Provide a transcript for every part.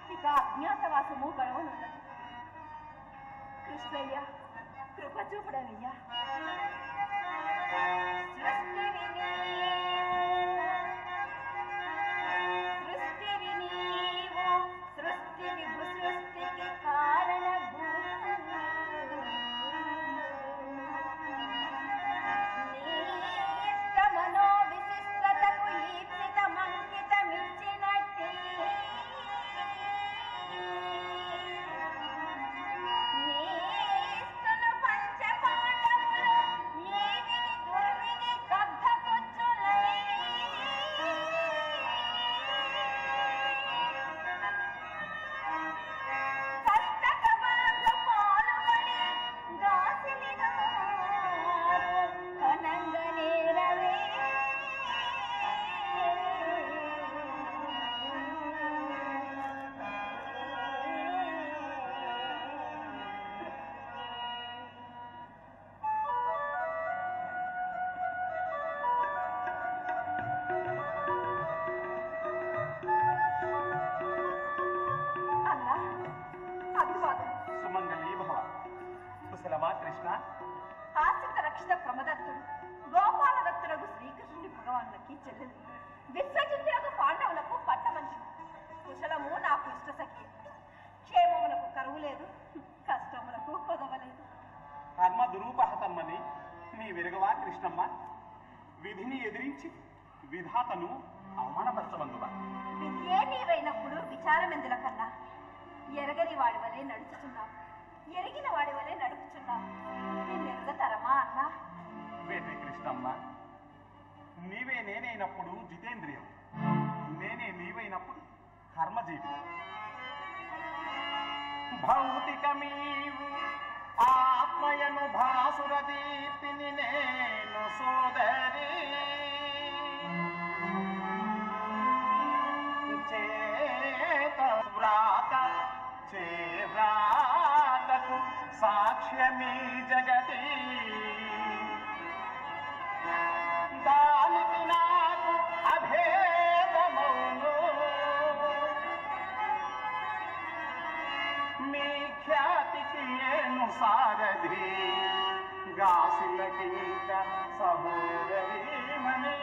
ఇక అజ్ఞాతవాసము గడవనున్నది కృష్ణయ్య కృప చూపుడనయ్యా సృష్టివి నీవు, సృష్టివి నీవు, సృష్టి విభు సృష్టికి కారణభూతుడు. నీ ఇష్టమనో విశిష్టతకు ఈప్సితమంకితమిచ్చినట్టి నీ ఇష్టను పంచపాండవులు ఏవిని దుర్విని దగ్ధకొచ్చులై. కష్టకమార్గ పాలుపడి గాసిలినారు కనంగనేరవే. అన్నా అభివాదం సుమంగళీ భవ కుశలమా కృష్ణ ఆశ్రిత రక్షిత ప్రమదత్తుడు గోపాల దత్తులకు శ్రీకృష్ణుని భగవానులకి చెల్లెలు విశ్వజిత్తులకు పాండవులకు పట్ట మనిషి కుశలము నాకు ఇష్ట సఖి క్షేమములకు కరువు లేదు కష్టములకు కొదవలేదు కర్మ దురూపహతమ్మని నీ విరగవా కృష్ణమ్మ విధిని ఎదిరించి విధాతను అవమానపరచబందువా విద్యే నీవైనప్పుడు విచారం ఎందులకన్నా ఎరగని వాడి వలె నడుచుచున్నావు ఎరిగిన వాడి వలె నడుపుచున్నావు నిన్నెరుగతరమా అన్నా వేటి కృష్ణమ్మ నీవే నేనైనప్పుడు జితేంద్రియం నేనే నీవైనప్పుడు కర్మజీవి భౌతికమీవు ఆత్మయను భాసుర దీప్తిని నేను సోదరి చేత వ్రాత చేరాతకు సాక్ష్యమీ జగతి దానికి నాకు అభేదమౌను మీ ఖ్యాతికి ఏను సారథి గాసిలకింక సహోదరీమణి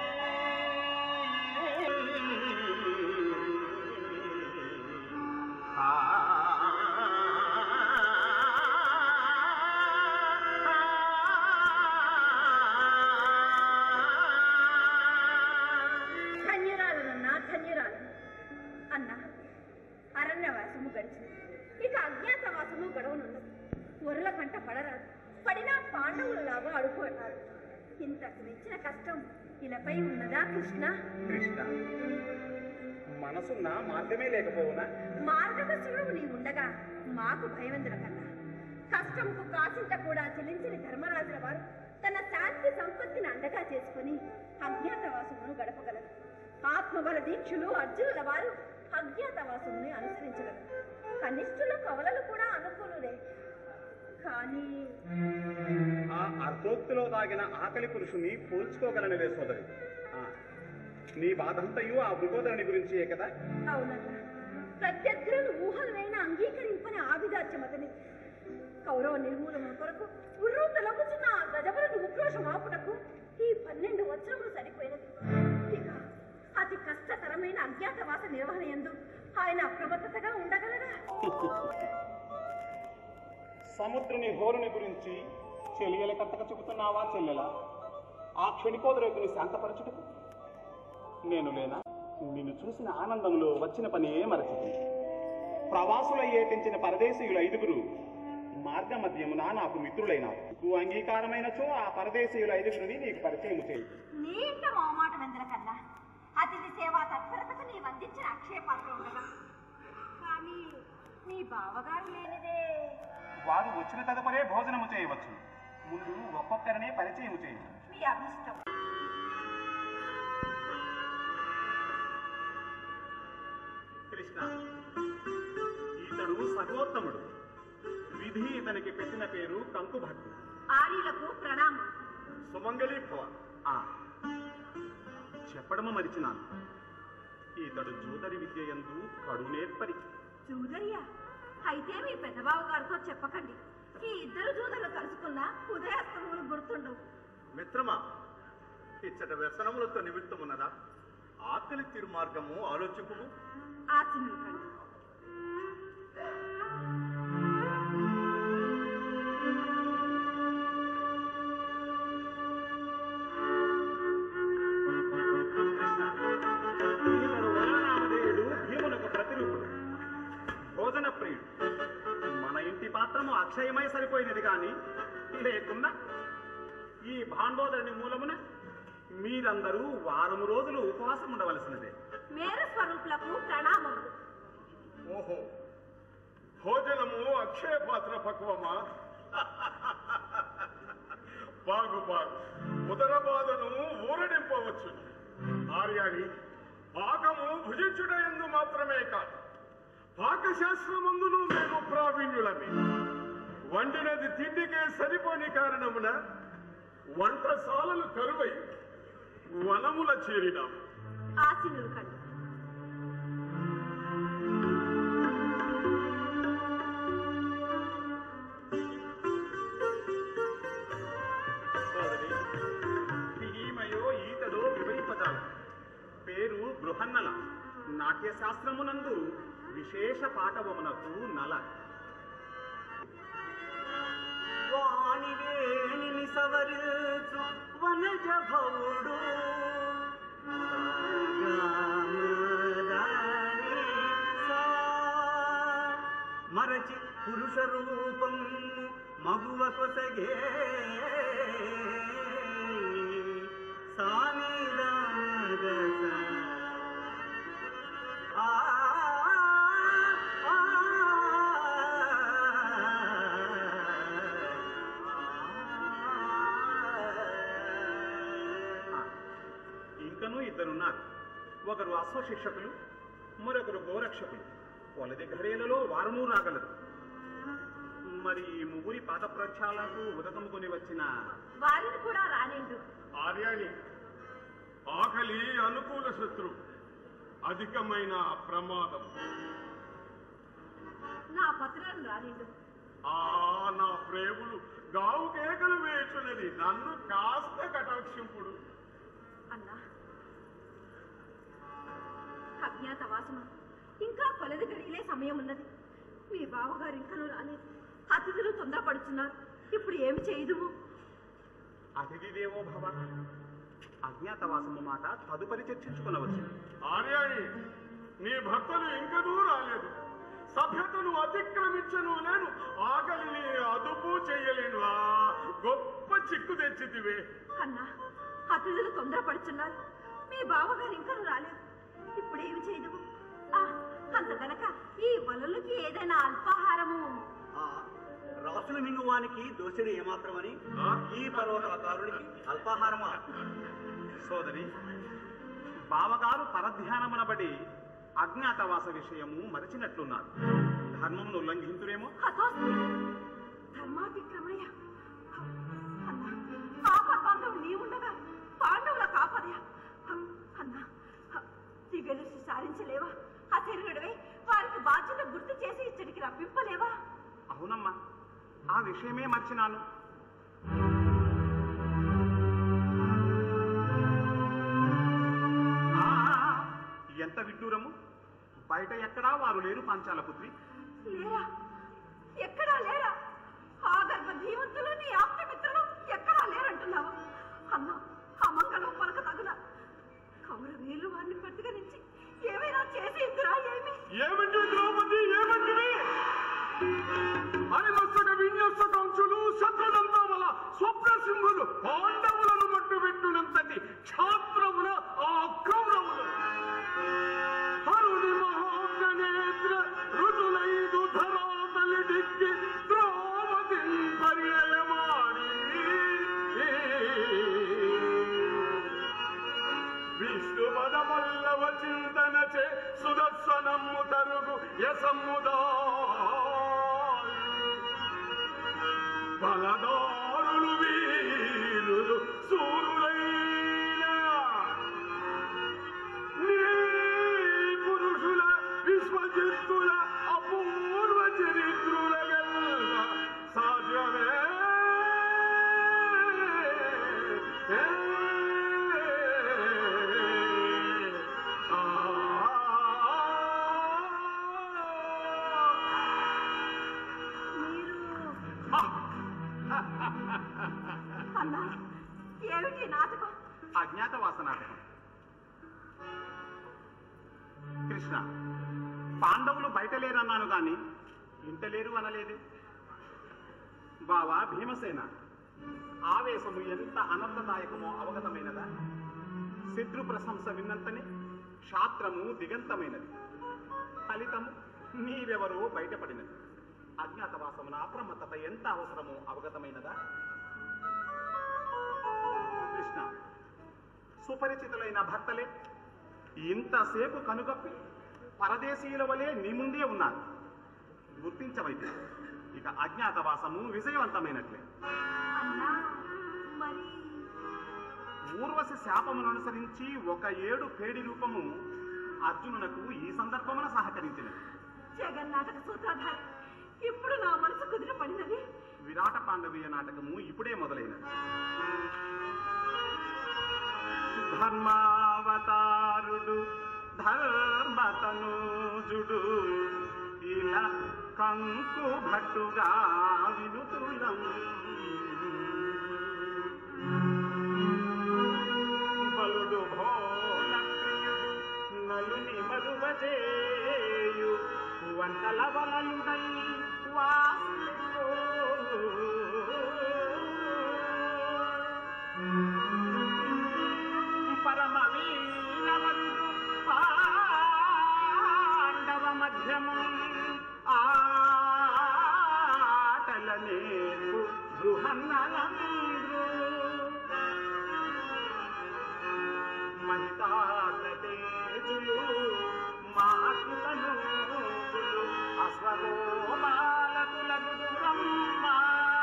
ధన్యురాలనన్నా ధన్యురాలు అన్న అరణ్యవాసము గడిచింది ఇక అజ్ఞాతవాసము గడవనున్నది ఒరుల కంట పడరాదు పడినా పాండవులలాగా అడుగుపడతారు ఇంతకు మించిన కష్టం ఇలాపై ఉన్నదా కృష్ణ కృష్ణ మనసున్న మార్గమే లేకపోవునా మార్గదర్శనుడు నీ ఉండగా మాకు భయవంతుల కన్నా కష్టంకు కాసింత కూడా చెల్లించని ధర్మరాజుల వారు తన శాంతి సంపత్తిని అండగా చేసుకుని అజ్ఞాతవాసమును గడపగలరు ఆత్మబల దీక్షులు అర్జునుల వారు అజ్ఞాతవాసముని అనుసరించగలరు కనిష్ఠులు కవలలు కూడా అనుకూలులే కానీ ఆ అర్ధోక్తిలో దాగిన ఆకలి పురుషుని పోల్చుకోగలనిలే సోదరి ఆ, నీ బాధంతయు ఆ వృకోదరుని గురించే కదా అవునన్నా ప్రత్యర్థులను ఊహలనైనా అంగీకరింపని ఆవిదార్చమతని కౌరవ నిర్మూలన కొరకు ఉర్రు తొలగుచున్న ఆ గజబరుని ఉక్రోషం ఆపుటకు ఈ పన్నెండు వచనములు సరిపోయినది ఇక అతి కష్టతరమైన అజ్ఞాతవాస నిర్వహణ ఎందు ఆయన అప్రమత్తతగా ఉండగలరా సముద్రుని హోరుని గురించి చెలియల కత్తక చెబుతున్నావా చెల్లెలా ఆ క్షణికోదరేకుని శాంతపరచుటకు నేను లేనా నిన్ను చూసిన ఆనందంలో వచ్చిన పని మరచిది ప్రవాసులయ్యే తెంచిన పరదేశీయులు ఐదుగురు మార్గ మధ్యమున నాకు మిత్రులైనారు నీకు అంగీకారమైనచో ఆ పరదేశీయుల ఐదుగురిని నీకు పరిచయం చేయి నీ ఇంట మొహమాట వెందల కన్నా అతిథి సేవా తత్పరతకు నీ వందించిన అక్షయపాత్ర ఉండగా కానీ నీ బావగారు లేనిదే వారు వచ్చిన తదుపరే భోజనము చేయవచ్చు ముందు ఒక్కొక్కరినే పరిచయం చేయి మీ అభిష్టం కృష్ణ ఇతడు సర్వోత్తముడు విధి ఇతనికి పెట్టిన పేరు కంకుభట్టు ఆర్యులకు ప్రణామం సుమంగళి భవ ఆ చెప్పడము మరిచినాను ఇతడు జూదరి విద్య యందు కడు నేర్పరి జూదయ్య అయితే మీ పెద్దబావ గారితో చెప్పకండి ఈ ఇద్దరు జూదలు కలుసుకున్న ఉదయాస్తములు గుర్తుండవు మిత్రమా ఇచ్చట వ్యసనములతో నిమిత్తమున్నదా ఆకలి తిరుమార్గము ఆలోచింపు ఆశీనులు కండి ఇతడు వరనామధేయుడు భీమునకు ప్రతిరూపుడు భోజన ప్రియుడు మన ఇంటి పాత్రము అక్షయమై సరిపోయినది కాని లేకున్నా ఈ భాండోదరుని మూలమున మీరందరూ వారము రోజులు ఉపవాసం ఉండవలసినదే మేర స్వరూపులకు ప్రణామములు ఓహో భోజనము అక్షయ పాత్ర పక్వమా బాగు బాగు ఉదర బాధను ఊరడింపవచ్చు ఆర్యాని పాకము భుజించుట ఎందు మాత్రమే కాదు పాకశాస్త్రమందును మేము ప్రావీణ్యులమే వండినది తిండికే సరిపోని కారణమున వంటశాలలు కరువై వనముల చేరినాం ఆశీనులు కండి సోదరి ఈమయో ఈతడో వివరింపజాల పేరు బృహన్నల నాట్యశాస్త్రమునందు విశేష పాఠవమునకు నల వాణివేణిని సవరించు వనజ భవుడు మరచి పురుష రూపం మగువ కొసగే సానిదాగస ఆ ఇంకనూ ఇద్దరున్నారు ఒకరు అశ్వశిక్షకులు మరొకరు గోరక్షకులు కొలది ఘడియలలో వారము రాగలరు మరి ఈ ముగ్గురి పాద ప్రక్షాళనకు ఉదకముకొని వచ్చిన వారిని కూడా రానిండు ఆర్యాణి ఆకలి అనుకూల శత్రు అధికమైన ప్రమాదం నా పత్రాలను రానిండు ఆ నా ప్రేములు గావు కేకలు వేచున్నది నన్ను కాస్త కటాక్షింపుడు అన్నా అజ్ఞాతవాసము ఇంకా కొలది గడియలే సమయం ఉన్నది మీ బావగారు ఇంకనూ రాలేదు అతిథులు తొందరపడుతున్నారు ఇప్పుడు ఏమి చేయదుము అతిథి దేవో భవ అజ్ఞాతవాసము మాట తదుపరి చర్చించుకునవచ్చు ఆర్యాణి నీ భర్తలు ఇంకనూ రాలేదు సభ్యతను అతిక్రమించను నేను ఆకలిని అదుపు చెయ్యలేను ఆ గొప్ప చిక్కు తెచ్చితివే అన్నా అతిథులు తొందరపడుతున్నారు మీ బావగారు ఇంకనూ రాలేదు ఇప్పుడు ఏమి చేయదుము ఆ, అంత గనక ఈ వలలకి ఏదైనా అల్పాహారము ఆ, రాసులు మింగువానికి దోషుడు ఏమాత్రమని ఆ? ఈ పర్వతాకారునికి అల్పాహారమా సోదరి బావగారు పరధ్యానమునబడి అజ్ఞాతవాస విషయము మరచినట్లున్నారు ధర్మమును ఉల్లంఘింతురేమో హతోస్మి ధర్మాతిక్రమయ్య అన్నా ఆపద్బాంధవుడు నీవుండగా పాండవుల కాపదయ అన్నా దిగలిసి సారించలేవా అశరీరుడివై వారికి బాధ్యత గుర్తు చేసి ఇచ్చడికి రప్పింపలేవా అవునమ్మా ఆ విషయమే మర్చినాను ఆ, ఎంత విడ్డూరము బయట ఎక్కడా వారు లేరు పాంచాల పుత్రి లేరా ఎక్కడా లేరా ఆ గర్భ ధీవంతులు నీ ఆప్తమిత్రులు ఎక్కడా లేరంటున్నావా అన్నా అమంగళం పలక తగున కౌరవీలు వారిని ప్రతిగరించి ఏమైనా చేసి ఇద్దురా ఏమి ఏమంటే ద్రౌపది ఏమంటివి హరిమస్తక విన్యస్తకాంక్షులు శత్రుదంతముల స్వప్న సింహులు పాండవులను మట్టు పెట్టునంతటి క్షాత్రముల ఆ కౌరవులు హరుని మహోగ్నేత్ర ఋతులైదు ధరాతలి డిక్కి ద్రౌపది పర్యయమాని విష్ణు పదమల్లవ చింతనచే సుదర్శనము తరుగు యసముదా బలదారులు వీరులు సూరులైన నీ పురుషుల విశ్వజిత్తుల కృష్ణ పాండవులు బయట లేరన్నాను గాని ఇంట లేరు అనలేదు బావా భీమసేన ఆవేశము ఎంత అనర్థదాయకమో అవగతమైనదా శత్రు ప్రశంస విన్నంతనే క్షాత్రము దిగంతమైనది ఫలితము నీవెవరో బయటపడినది అజ్ఞాతవాసమున అప్రమత్తత ఎంత అవసరమో అవగతమైనదా కృష్ణ సుపరిచితులైన భర్తలే ఇంతసేపు కనుగప్పి పరదేశీయుల వలె నీ ముందే ఉన్నారు గుర్తించవైతే ఇక అజ్ఞాతవాసము విజయవంతమైనట్లే అన్నా మరి ఊర్వశి శాపమును అనుసరించి ఒక ఏడు పేడి రూపము అర్జునునకు ఈ సందర్భమున సహకరించినది జగన్నాటక సూత్రధారి ఇప్పుడు నా మనసు కుదిర పడినది విరాట పాండవీయ నాటకము ఇప్పుడే మొదలైనది ధర్మావతారుడు ధర్మతనూజుడు ఇలా కంకు భట్టుగా వినుతులం బలుడు భోల ప్రియుడు నలుని మరువజేయు వంటల వలలుడై పరమ వీరవరుడు పాండవ మధ్యము ఆటల నేర్పు బృహన్నలంద్రు మహితాగ్రతేజులు మాతృలను అశ్వగోపాలకులకు బ్రహ్మా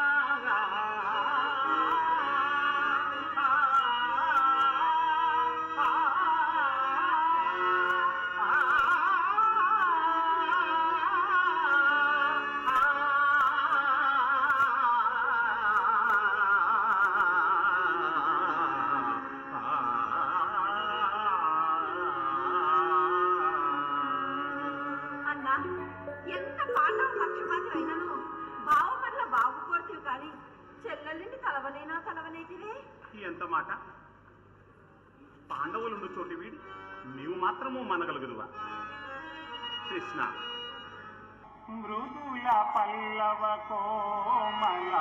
అన్నా ఎంత పాండవ పక్షపాతి అయినను బావ పట్ల బాగు కోరుతీవి కానీ చెల్లెల్ని కలవనైనా కలవనేటివే ఎంత మాట పాండవులుండు చోటి వీడి నీవు మాత్రము మనగలుగుదువా కృష్ణ మృదుల పల్లవ కోమల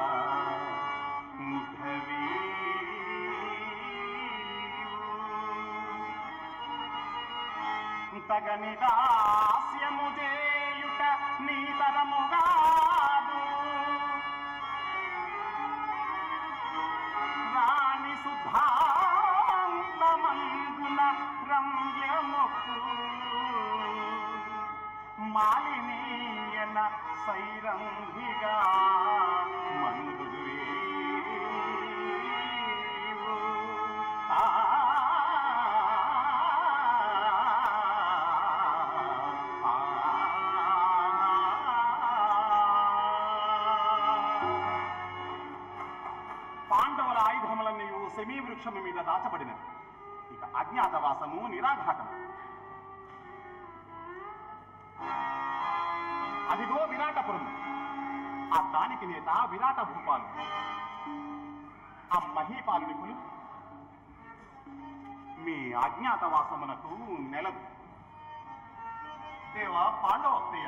తగని దాస్యము చేయుట నీ తరముగాదు రాణి సుధాంతమందున రమ్యముకు మాలినీయన సైరంధిగా మందువే ఆ పాండవుల ఆయుధములన్నీ సెమీ వృక్షము మీద దాచబడినవి ఇక అజ్ఞాతవాసము నిరాఘాటము అదిగో విరాటపురం ఆ దానికి నేత విరాట భూపాలు ఆ మహీపాలుని కులు మీ అజ్ఞాతవాసమునకు నెలవు దేవా పాండవ ప్రియ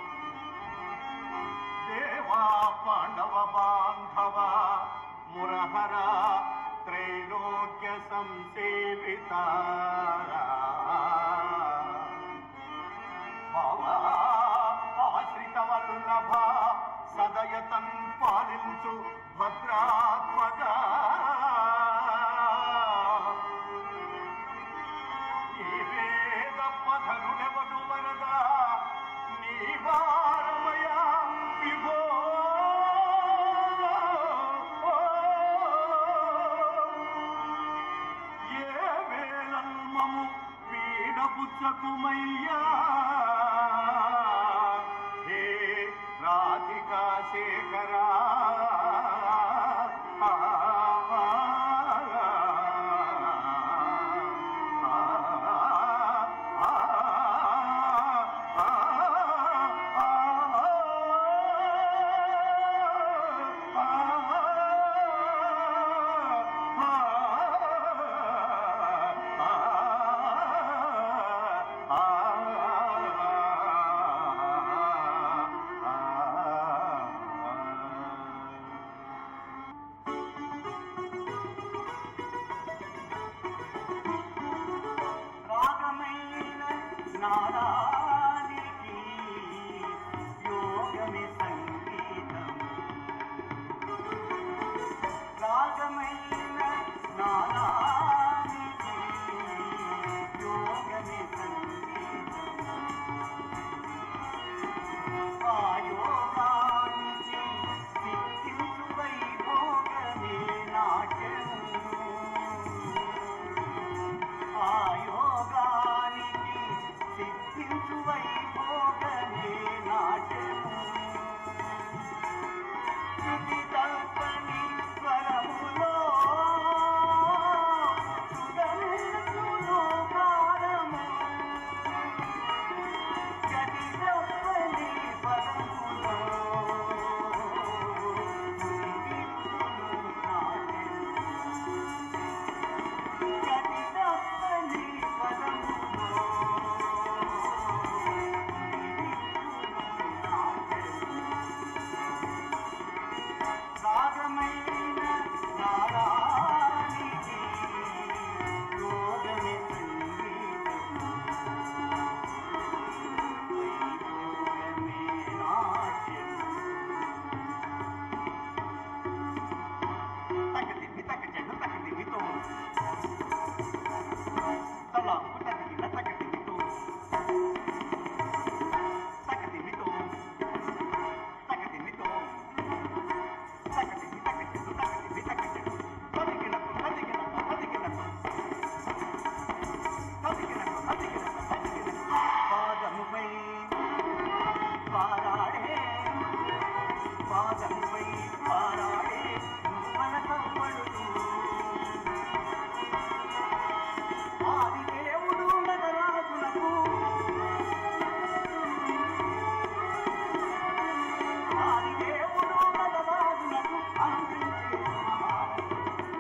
దేవా పాండవ బాంధవ మురహర త్రైలోక్య సంసేవిత ఆశ్రిత వల్లభ సదయతన్ పాలించు భద్రాత్మజ ఈ వేద పధరుడెవడు వరదా నీ వారమయ విభో ఏ వేళల్మము వీడపుచ్చకుమయ్యా హే రాధికా శేఖరా ఆ నారానికి యోగమే సంగీతము రాగమైన నారానికి యోగమే సంగీతము ఆ యోగానికి సిద్ధించు వైభోగమే నాట్యము ఆ యోగానికి సిద్ధించు వైభోగమే నాట్యము శృతి తప్పని స్వరములో సుధరించును కాలము గతి తప్పని పదములో సుధించును నాట్యము గతి తప్పని పదములో సుధించును నాట్యము రాగమైన నారానికి యోగమే సంగీతము వైభోగమే నాట్యము తగదిమి తగజను తగదిమితో తలాంపు తగిన తగదిమితో తగదిమితో తగదిమితో తగదిమి తగజను తగదిమి తగజను తదిగినకు తదిగినకు తదిగినకు తదిగినకు తదిగినకు తదిగినకు పాదముపై పారాడే పాదముపై పారాడే నువ్వల కవ్వడుతూ ఆది దేవుడు నగరాజులకు ఆది దేవుడు నగరాజులకు అందించే మహారాజు.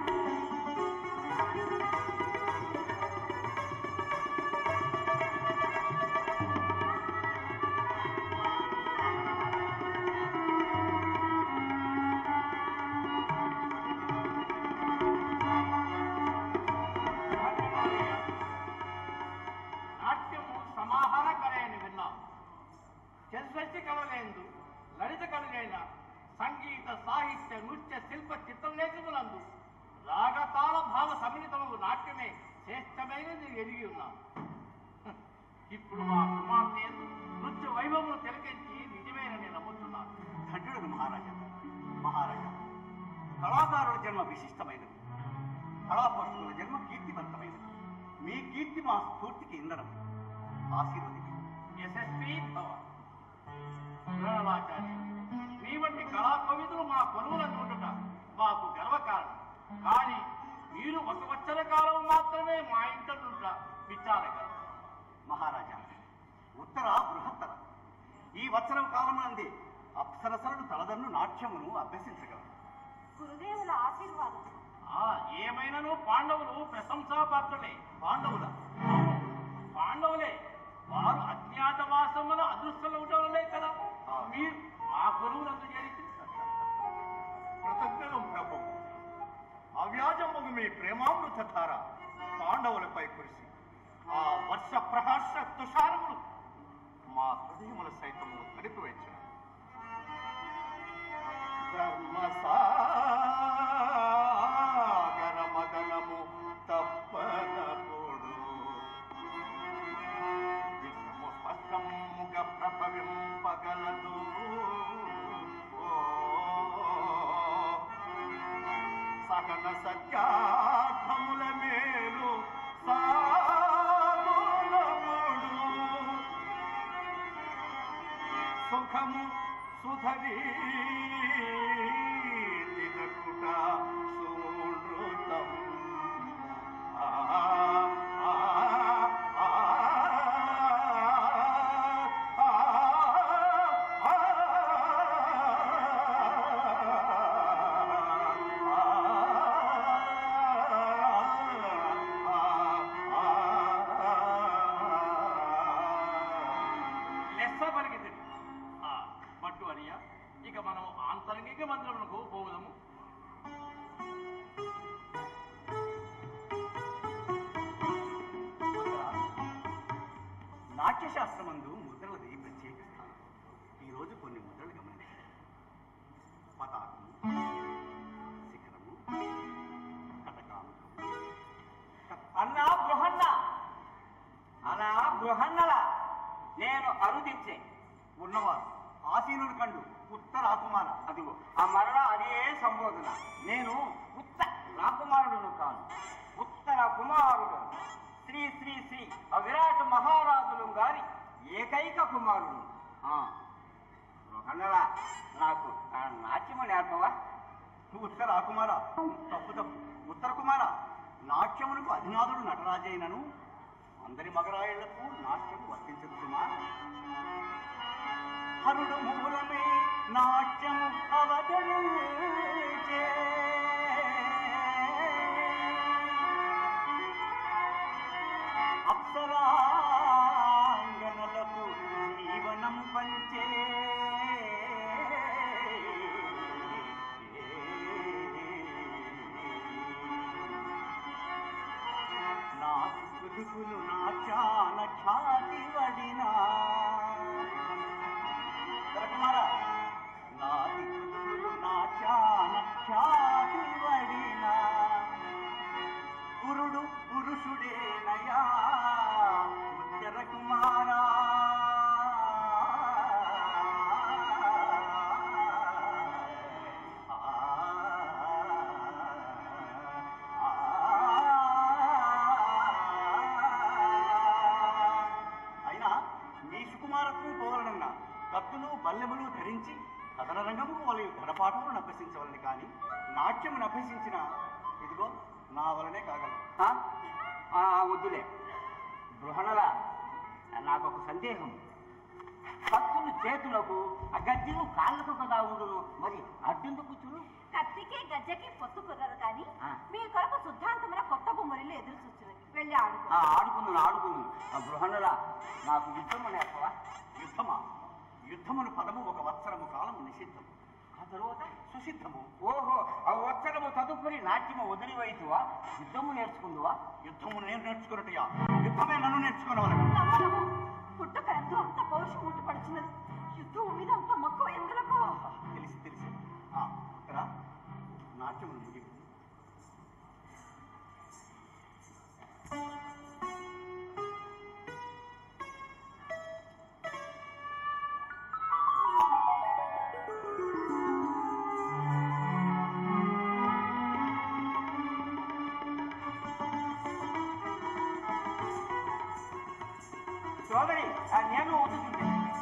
నాట్యము సమాహార కళ అని విన్నాం చతుర్శక్తి కళలేందు లలిత కళలైన సంగీత సాహిత్య నృత్య శిల్ప చిత్రలేఖములందు రాగతాళ భావ సమ్మిళితము నాట్యమే శ్రేష్టమైనది ఎదిగి ఉన్నాం హ, ఇప్పుడు మా కుమార్తె యందు నృత్య వైభవమును తిలకించి నిజమేనని నమ్ముతున్నాను ధన్యుడు మహారాజా మహారాజా కళాకారుల జన్మ విశిష్టమైనది కళాపోషకుల జన్మ కీర్తివంతమైనది మీ కీర్తి మా స్ఫూర్తికి ఇంధనం ఆశీర్వదించు యశస్వీ భవ పురాణాచార్య మీ వంటి కళా కవితలు మా కొలువులను ఉండుట మాకు గర్వకారణం కానీ మీరు ఒక వచ్చర కాలం మాత్రమే మా ఇంట నుంట విచారకరం మహారాజా ఉత్తర బృహత్తర ఈ వత్సరం కాలమునందే అప్సరసలను తలదన్ను నాట్యమును అభ్యసించగలరు గురుదేవుల ఆశీర్వాదం ఆ ఏమైనను పాండవులు ప్రశంసాపాత్రులే పాండవుల అవును, పాండవులే వారు అజ్ఞాతవాసముల అదృష్టలవుటలే కదా మీరు మా కొలువులందు చేరి కృతజ్ఞతం ప్రభు అవ్యాజముగు మీ ప్రేమామృత ధార పాండవులపై కురిసి ఆ వర్ష ప్రహర్ష తుషారములు మా హృదయముల సైతము తడిపివేసిన ధర్మసాగర మదనము తప్పనప్పుడు విషము స్పష్టముగ ప్రభవింపగలదు సకల సత్యార్థముల మేలు సాగులముడు సుఖము సుధరీ దిగకుట సూనృతం ఆ ఆ ఆ ఆ లెస్స పలికింది ఆ, మట్టు అనియ ఇక మనం ఆంతరంగిక మంత్రములకు పోవుదము నాట్య నాట్యశాస్త్రమందు ముద్రలది ప్రత్యేక స్థానం ఈరోజు కొన్ని ముద్రలు గమనించారు పతాకము శిఖరము కటకాము అన్నా బృహన్న అలా బృహన్నల నేను అరుదించే ఉన్నవారు ఆసీనుడు కండు ఉత్తర రాకుమార అదిగో ఆ మరణ అదే సంబోధన నేను ఉత్త రాకుమారుడును కాను ఉత్తర కుమారుడు శ్రీ శ్రీ శ్రీ ఆ విరాట్ మహారాజులు గారి ఏకైక కుమారుడు ఆ, బృహన్నల నాకు ఆ నాట్యము నేర్పవా ఉత్తర రాకుమార తప్పు తప్పు ఉత్తర కుమార నాట్యమునకు అధినాథుడు నటరాజైనను అందరి మగరాయిళ్లకు నాట్యము వర్తించదు సుమా హరుడు మూలమే నాట్యము అవతరించే అప్సరాంగనలకు జీవనం పంచే నా కుదుకులు నా చాన ఖ్యాతి వడినా కుమారా నా కుదుకులు నా చాన ఖ్యాతి వడినా గురుడు పురుషుడేనయా ఉత్తర కుమారా అయినా మీ సుకుమారత్వం పోవలనన్నా కత్తులు బల్లెములు ధరించి కథన రంగము వాళ్ళు గడపాటములను అభ్యసించవలని కానీ నాట్యమును అభ్యసించిన ఇదిగో నా వలనే కాగలదు ఆ? ఆ, వద్దులే బృహణల నాకు ఒక సందేహం కత్తులు చేతులకు ఆ గజ్జలు కాళ్ళకు కదా ఉండును మరి అడ్డెందుకు చూడు కత్తికి గజ్జకి పొత్తు కుదరదు కానీ ఆ. మీ కొరకు శుద్ధాంతమున కొత్త బొమ్మరిల్లు ఎదురు చూస్తున్నది వెళ్ళి ఆడుకో ఆ, ఆడుకుందును ఆడుకుందును ఆ బృహణల నాకు యుద్ధం నేర్పవా యుద్ధమా యుద్ధమును పదము ఒక వత్సరము కాలము నిషిద్ధము ఆ తరువాత సుసిద్ధము ఓహో ఆ వచ్చరము తదుపరి నాట్యము వదిలివైతువా యుద్ధము నేర్చుకుందువా యుద్ధము నేను నేర్చుకున్నట్టుయా యుద్ధమే నన్ను నేర్చుకున్నవారు నమ్మనము పుట్టుక ఎంతో అంత పౌరుషం ముట్టుపడుచున్నది యుద్ధం మీద అంత మక్కువ ఎందులకు తెలిసి తెలిసి ఆ ఇక్కడ నాట్యమును ముగింపు సోదరి ఆ నేను వదులుతుంది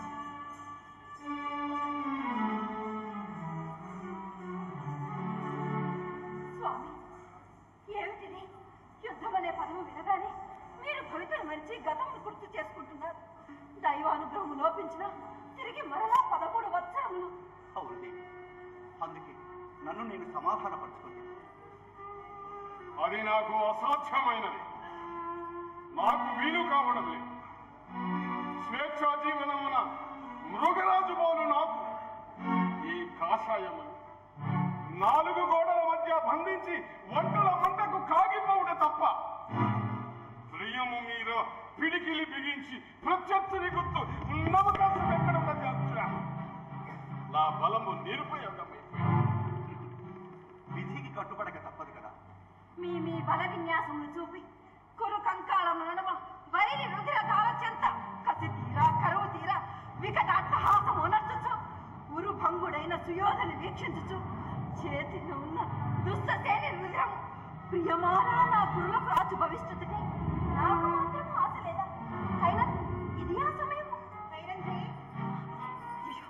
స్వామి ఏమిటిది యుద్ధం అనే పదము వినగానే మీరు భవితను మరిచి గతమును గుర్తు చేసుకుంటున్నారు దైవానుగ్రహము లోపించిన తిరిగి మరలా పదమూడు వత్సరములు అవునండి అందుకే నన్ను నేను సమాధానపరచుకుంటాను అది నాకు అసాధ్యమైనది నాకు వీలు కావడం లేదు స్వేచ్ఛా జీవనమున మృగరాజు పోలు నాకు ఈ కాషాయములు నాలుగు గోడల మధ్య బంధించి వంటల మంటకు కాగిపోవుట తప్ప ప్రియము మీద పిడికిలి బిగించి ప్రత్యర్థిని గుర్తు నవకాశం ఎక్కడ ఉన్నది అర్జున నా బలము నిరుపయోగమైపోయింది విధికి కట్టుబడక తప్పదు కదా మీ మీ బల విన్యాసమును చూపి కురు కంకాళము నడమ వైరి రుధిర కాల చెంత కసి తీరా కరువు తీరా వికట అట్టహాసము నర్చుచు ఉరు భంగుడైన సుయోధని వీక్షించుచు చేతిలో ఉన్న దుష్ట సేని రుధిరం ప్రియమారా నా పురుల ప్రాచు భవిష్యత్తుని నాకు మాత్రం ఆశ లేదా అయినా ఇది ఆ సమయము సైరంధ్రి అయ్యో,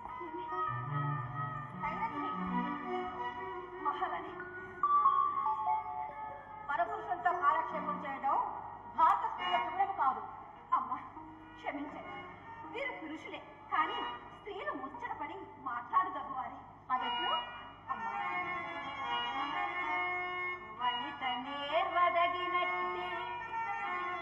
సైరంధ్రి మహారాణి పరపురుషులతో కాలక్షేపం చేయడం భారత స్త్రీల పుణ్యం కాదు అమ్మా క్షమించండి వీరు పురుషులే కానీ స్త్రీలు ముచ్చటపడి మాట్లాడగలవారే అదెట్లు అమ్మా వనిత నేర్వదగినట్టి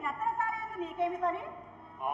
నత్తనశాల ఎందు నీకేమి పని ఆ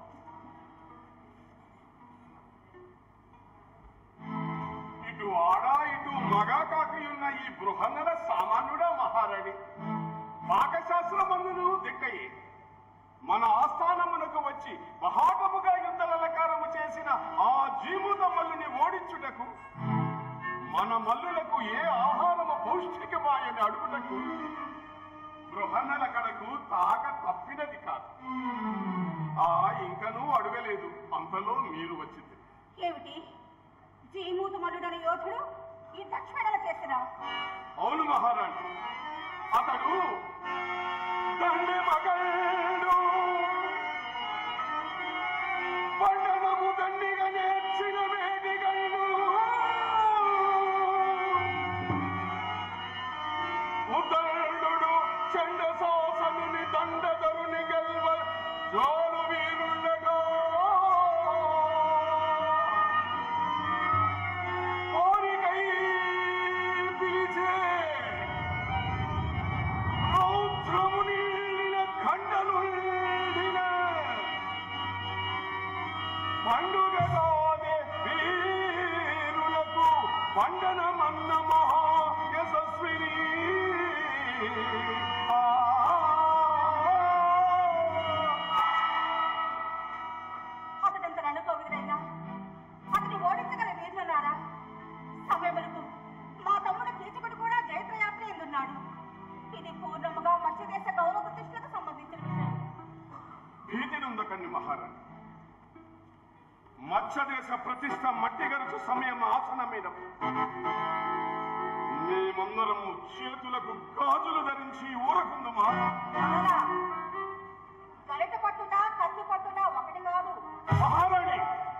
ఇటు ఆడ ఇటు మగ కాకి ఉన్న ఈ బృహన్నర సామాన్యుడా మహారాణి పాకశాస్త్రమందును దిక్కయి మన ఆస్థానమునకు వచ్చి మహాటముగా యుద్ధలకారము చేసిన ఆ జీముత మల్లుని ఓడించుటకు మన మల్లులకు ఏ ఆహారము పౌష్టికమాయని అడుగుటకు బృహన్నల కడకు తాక తప్పినది కాదు ఆ ఇంకనూ అడగలేదు అంతలో మీరు వచ్చింది ఏమిటి జీమూతు మల్లుడని యోధుడు ఈ దక్షిణల చేసిన అవును మహారాణి అతడు దండి మగడు పండనము దండిగా నేర్చిన వేడిగండు ఉదండు చండ శాసనుని దండధరుని గెల్వ జోలు వీరుండగా కోరికై పిలిచే రౌద్రము నిండిన ఖండలు నిండిన పండుగ కాదే వీరులకు పండనమన్న మహా యశస్విని ఆ అతడంత అనుకోవిదైనా అతని ఓడించగల వీరులారా సమయములకు మా తమ్ముడు కీచకుడు కూడా జైత్రయాత్ర ఎందున్నాడు ఇది పూర్ణముగా మత్స్యదేశ గౌరవ ప్రతిష్టలకు సంబంధించిన విషయం భీతినుందకండి మహారాణి మత్స్యదేశ ప్రతిష్ట మట్టిగరుచు సమయం ఆసనమైనప్పుడు మేమందరము చేతులకు గాజులు ధరించి ఊరకుందమా అనగా గరిట పట్టునా కత్తి పట్టునా ఒకటి కాదు మహారాణి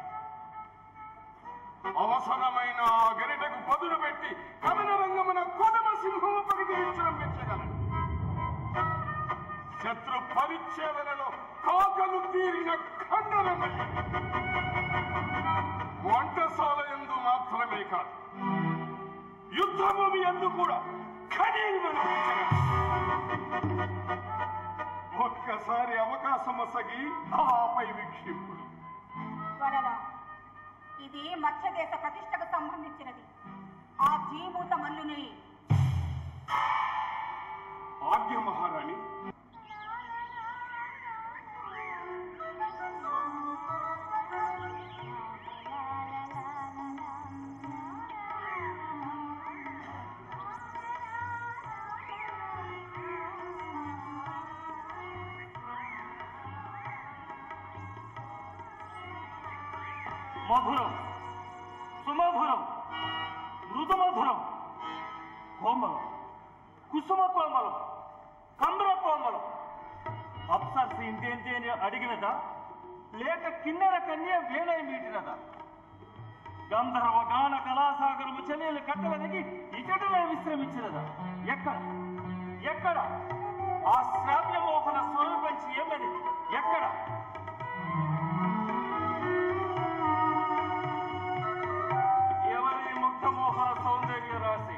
అవసరమైన ఆ గరిటకు పదును పెట్టి కమల రంగమున కొదమ సింహము పరిగణించడం మెచ్చగలడు శత్రు పరిచ్ఛేదనలో కాకలు తీరిన ఖండనము వంటశాల ఎందు మాత్రమే కాదు యుద్ధభూమి ఎందు కూడా ఖనీమను ఒక్కసారి అవకాశం వసగి ఆపై వీక్షింపుడు వలన ఇది మత్స్యదేశ ప్రతిష్టకు సంబంధించినది ఆ జీమూత మల్లుని ఆజ్ఞ మహారాణి మధురం సుమధురం మృదుమధురం కోమలం కుసుమ కోమలం కంద్ర కోమలం అప్సర్సి ఇంతేంటి అని అడిగినదా లేక కిన్నెర కన్య వేణై మీటినదా గంధర్వ గాన కళాసాగరము చెల్లెలు కట్టలనికి ఇకటనే విశ్రమించినదా ఎక్కడ ఎక్కడ ఆ శ్రావ్య మోహన స్వరూపించి ఏమని ఎక్కడ ఎవరి ముగ్ధమోహన సౌందర్య రాశి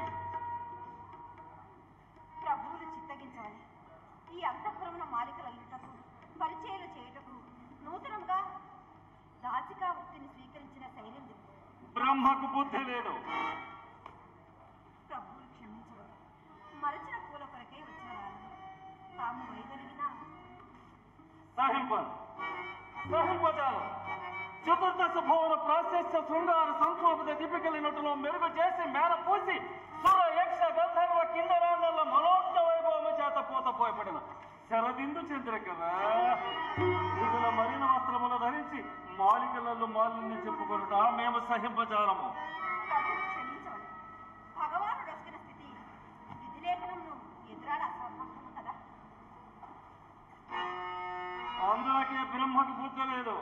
ప్రభువులు చిత్తగించాలి ఈ అంతఃపురమున మాలికలల్లుటకు పరిచయాలు చేయుటకు నూతనంగా రాజికా వృత్తిని స్వీకరించిన శైలేంద్రుడు బ్రహ్మకు బుద్ధి లేదు ప్రభువులు క్షమించవద్దు మరచిన పూల కొరకే వచ్చిన వారు తాము వైదొలిగిన సహింపను సహింపజాలు చతుర్దశ భవన ప్రాశస్య శృంగార సంక్షోభత దీపికల నటులో మెరుగు చేసి మేర పూసి సుర యక్ష గంధర్వ కిందరాల మనోజ్ఞ వైభవము చేత పూత పోయబడిన శరదిందు చంద్రికవా విధుల మరిన వస్త్రములు ధరించి మాలికలలో మాలిన్య చెప్పుకొనుట మేము సహింపజాలము ప్రభువులు క్షమించవద్దు భగవానుడు వచ్చిన స్థితి విధిలేఖనంను ఎదురాడ అసంభవము కదా అందరికీ బ్రహ్మకు బుద్ధి లేదు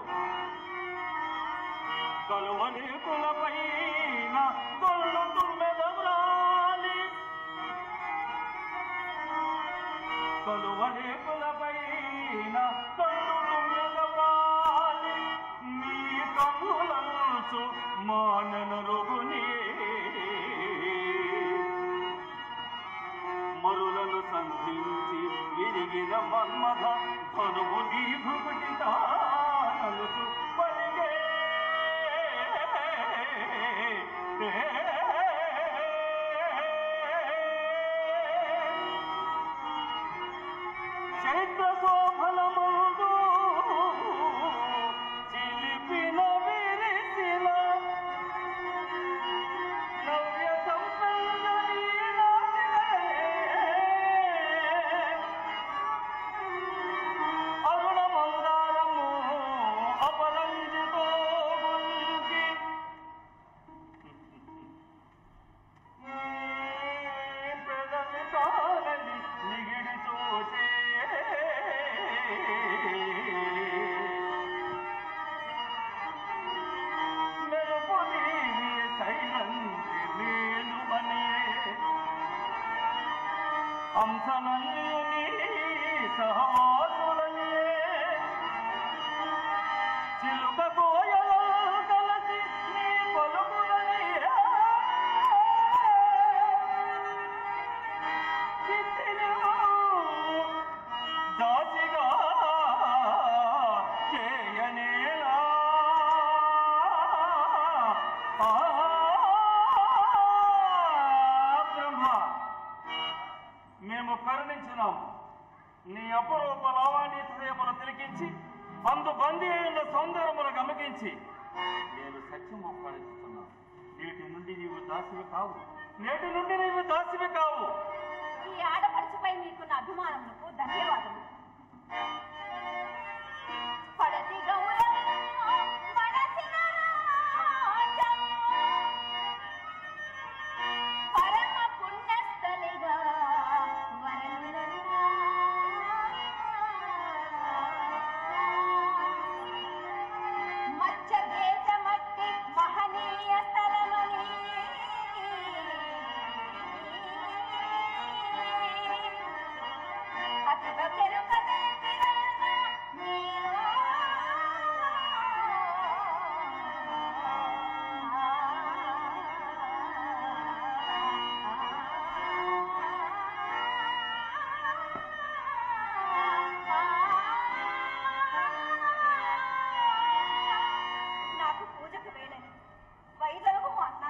కలువని కులపైన గొల్లు తుమ్మెదవ్రాలి కలువని కులపైన గొల్లు తుమ్మెదవ్రాలి నీ కన్నులంచు మానన రుగుని మరులను సంధించి విరిగిన మన్మథ తనువు నీ భృకుటి తానలుచు పలిగే చైత్ర శోభనముందు చిలిపిన విరిసిన నవ్య సంపంగని అరుణ మందారము అపరంజితో గుల్కి పెదవి తానని నిగిడి చూచే మెరుపు నీవి సైలంతి మేలుమనియే హంసనల్లియుని సహవాసులనియే చిలుక కోయల కలసి నీ పలుకులనియే చిత్తినివు దాసిగా చేయనేలా ఆ బ్రహ్మ మేము కరుణించినాము నీ అపరూప లావాణ్య సేపను తిలికించి అందు బందీ అయిన సౌందర్యమును గమకించి నేను సత్యము ఒప్పడిస్తున్నాను నేటి నుండి నీవు దాసివి కావు నేటి నుండి నీవు దాసివి కావు ఈ ఆడపడుచుపై మీకున్న అభిమానములకు ధన్యవాదములు పడతి గౌరవము మనసిన రాజ్యము. పరమ పుణ్యస్థలిగా వరములన్నా. మత్స్య దేశమట్టి మహనీయ స్థలమని అతివ పెరుగదే పిరన్న నీలో. నాకు పూజకు వేళని వైదొలగు అన్న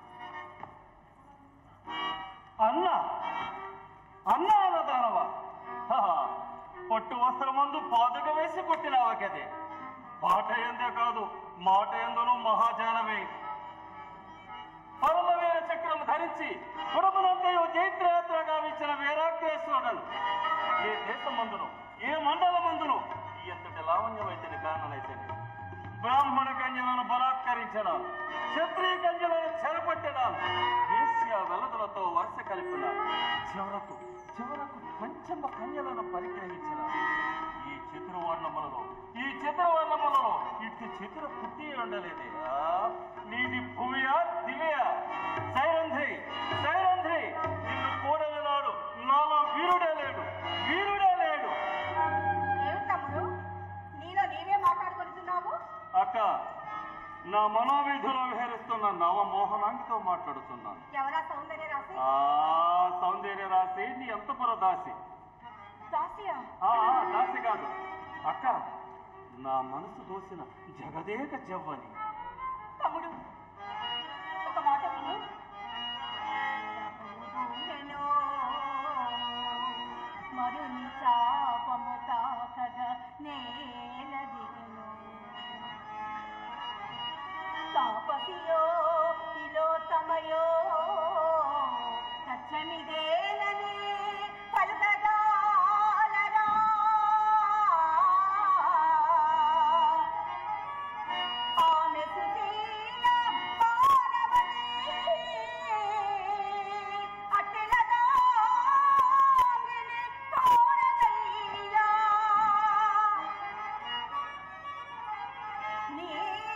అన్న అన్న అన్నదానవా హహ, పట్టు వస్త్రమందు పాదుక వేసి కొట్టినావా కదే పాట ఎందే కాదు మాట ఎందును మహాజానమే పరమవీర చక్రం ధరించి కుటుంబనంతయు జైత్రయాత్రగా ఇచ్చిన వీరాగ్రేశ్వరుడను ఏ దేశమందును ఏ మండలమందును ఎంతటి లావణ్యమైతేనే కారణమైతేనే బ్రాహ్మణ కన్యలను బలాత్కరించిన క్షత్రియ కన్యలను చెరపట్టిన వేశ్య వెలదులతో వరుస కలిపిన చివరకు చివరకు పంచమ కన్యలను పరిగ్రహించిన ఈ చతుర్వర్ణములలో ఈ చతుర్వర్ణములలో ఇట్టి చతుర పుట్టి ఉండలేదే ఆ, నీది భూమియా దివ్యా సైరంధ్రి సైరంధ్రి నిన్ను కూడని నాడు నాలో వీరుడే లేడు వీరుడే లేడు ఏమి తమ్ముడు నీలో నీవే మాట్లాడుకుంటున్నావు అక్క నా మనోవిధిలో విహరిస్తున్న నవమోహనాంగితో మాట్లాడుతున్నాను ఎవరా సౌందర్య రాసి ఆ సౌందర్య రాశి నీ అంతపుర దాసి దాసియా ఆ ఆ, దాసి కాదు అక్క నా మనసు దోసిన జగదేక జవ్వని తమ్ముడు ఒక మాట విను ప్రభువునెనో మరుని చాపము తాకగా నేల దిగను తాపసియో తిలోత్తమయో సత్యమిదేనని పలుకగాలరా ఆమె సుశీల పార్వతి అట్టిలగా కోరదయ్యా నీ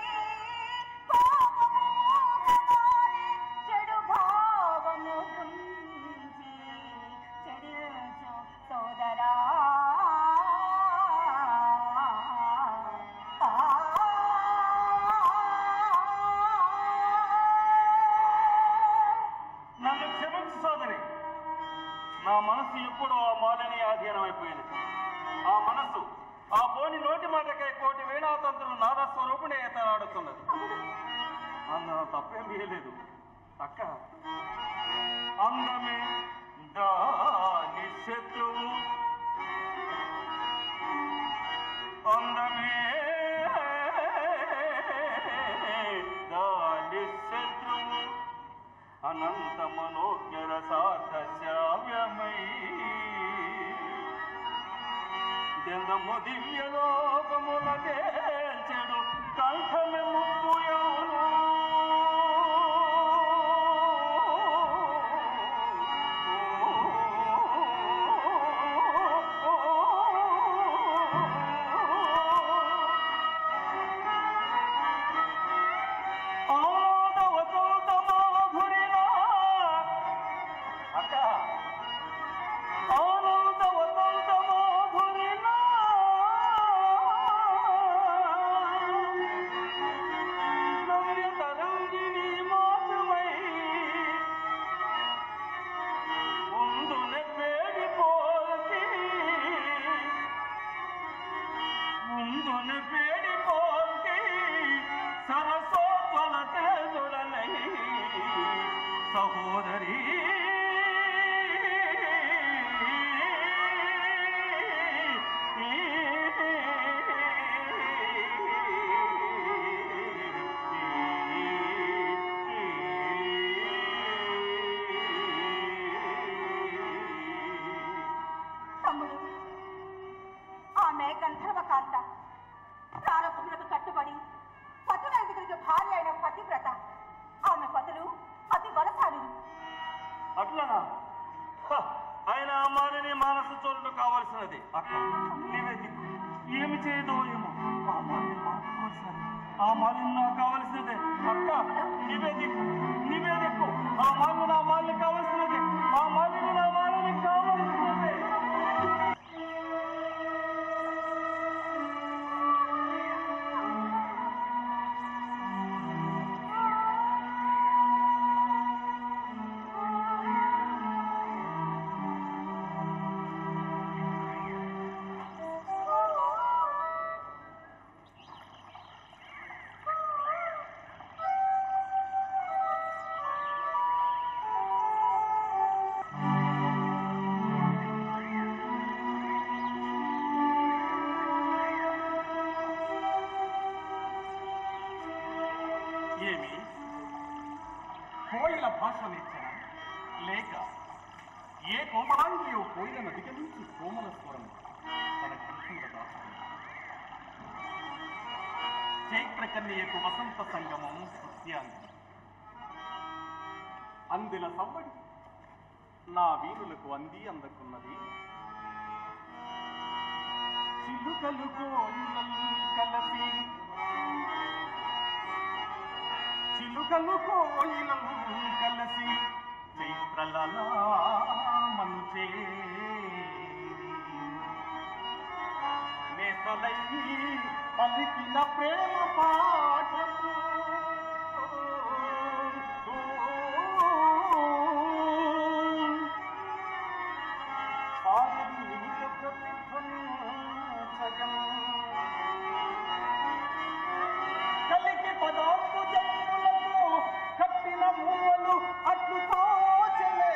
పాపము కమాలి చెడు భావము గుంచి చెడుచు సోదరా నన్ను క్షమించు సోదరి నా మనసు ఎప్పుడో ఆ మాలని ఆధీనమైపోయింది ఆ మనసు ఆ పోని నోటి మాటకై కోటి వీణాతంత్రులు నాదస్వరూపుడే ఎత్తలాడుతున్నది అన్న తప్పేం లేదు అక్క అందమే దాని శత్రువు అందమే దాని శత్రువు అనంత మనోజ్ఞర సార్థ శ్రావ్యమై జనము దివ్య లోకముల తేల్చెడు కంఠమె ముప్పుయమును ఆదవసంత మాధురినా అక్క ఆనంద వసంత మాధురినా నవ్య తరంగిణి మాధుమై ముందునే పేడి పోల్కి ముందునే పేడి పోల్కి సరసోత్వల తేజుడనై సహోదరి తమ్ముడు ఆమె గంధర్వకాంత ప్రారంభములకు కట్టుబడి పతులైదుగురికి భార్య అయిన పతివ్రత ఆమె పతులు అతి బలశాలు అట్లనా హ, ఆయన అమ్మాయిని మానసు చోటు కావలసినది అక్క నీవే దిక్కు ఏమి చేయదో ఏమో ఆ మాలిని నాకు కావలసినది ఆ మాలిని నాకు కావలసినదే అక్క నీవే దిక్కు నీవే దిక్కు ఆ మాలిని నా మాలిని కావలసినది ఆ మాలిని నా మాలిని కావలసినదే ఏమి కోయిల భాష నేర్చన లేక ఏ కోమలాంగియో కోయిల నదిక నుంచి కోమల స్వరం తన కంఠంలో దాచుకుంది చైత్ర కన్యకు వసంత సంగమం సృత్యాంగి అందిల సవ్వడి నా వీరులకు అంది అందకున్నది చిలుకలు కోయిలలు కలసి చిలుకలు కోయిలం కలసి చైత్రలలామంచే నేతలై పలికిన ప్రేమ పాఠము సారథి నీకు ప్రతిధ్వనించగన్. కలికి పదాంపు జన్ములకు కట్టిన మూవలు అట్లు తోచలే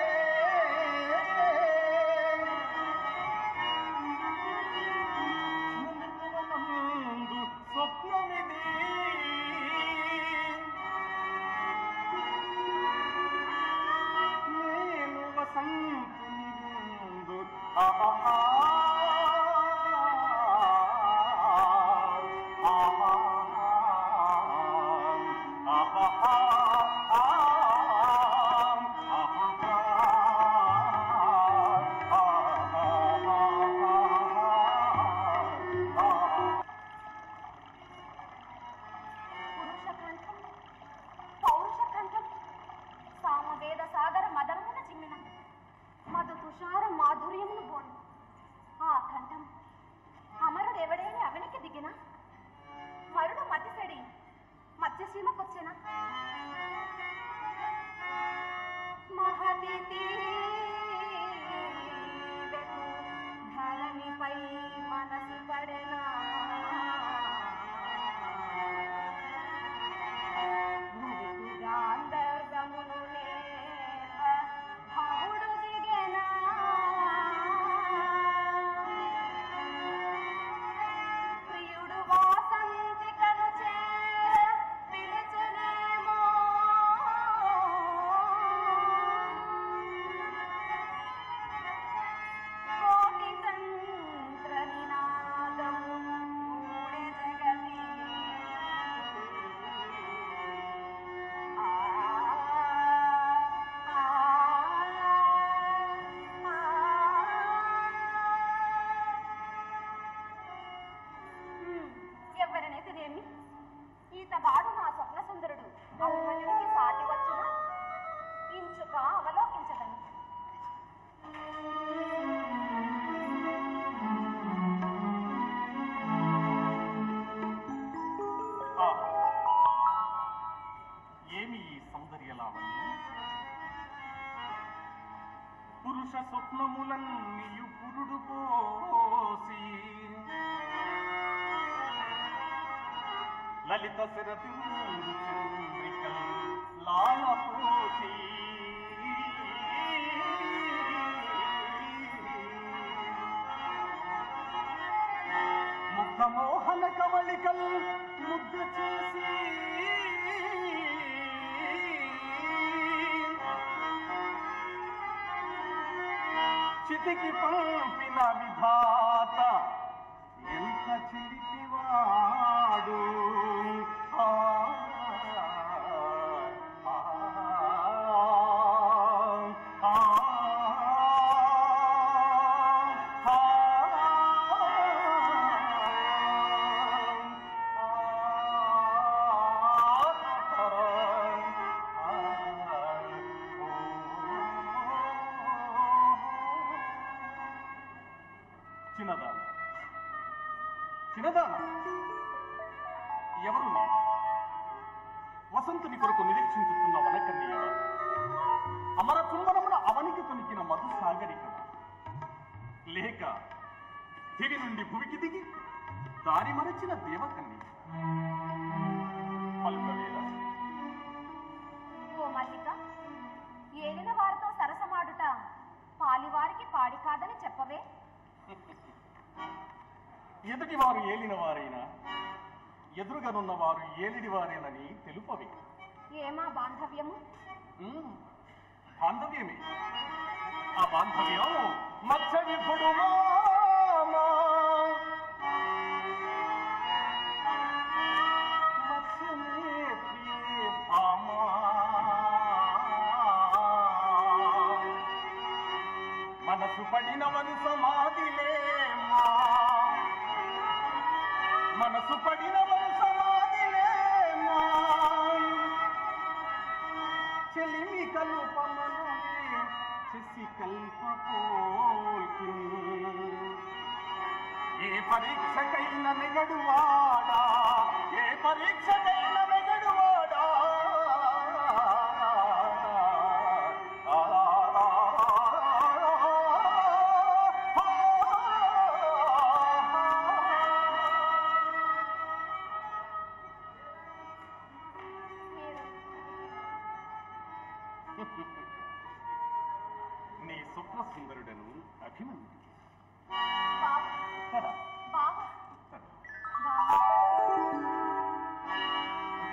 చిరునవ్వునందు స్వప్నమిది నేను వసంతుని ముందు ఆహా పురుష కంఠం పౌరుష కంఠం సామవేద సాగర మదనమున చిమ్మిన మధు తుషార మాధుర్యమును బోను లలిత శరతి చంద్రికల్ లాలపోసి ముగ్ధ మోహన కమలికల్ ముద్ద చేసి చితికి పంపిన విధాత ఎంత చిలిపివాడు ఆ, ఆ, ఆ, ఆ, చిన్నదాన చిన్నదాన ఎవరు నీవు? వసంతుని కొరకు నిరీక్షించుతున్న వనకన్నీయవ అమర చుంబనమున అవనికి తొనికిన మధు సాగరికం లేక దివి నుండి భువికి దిగి దారి మరచిన దేవకన్య పలుకవేళ ఓ మల్లిక ఏలిన వారితో సరసమాడుట పాలివారికి పాడి కాదని చెప్పవే ఎదుటి వారు ఏలిన వారైనా ఎదురుగానున్న వారు ఏలిడి వారేనని తెలుపవి ఏమా బాంధవ్యము ఉమ్, బాంధవ్యమే ఆ బాంధవ్యం మత్స్య విభుడు మామా. మత్స్యనేత్రి భామా. మనసు పడినవని సమాధిలేమా మనసు పడినవని సమాధిలేమా చెలిమి కల్పమనమే శశి కల్పపోల్కి ఏ పరీక్షకైన నెగడువాడా ఏ పరీక్షకైన నెగడువాడా ఆ, నీ స్వప్న సుందరుడను అభిమన్యుడు బావ సరే, బావ సరే. బావ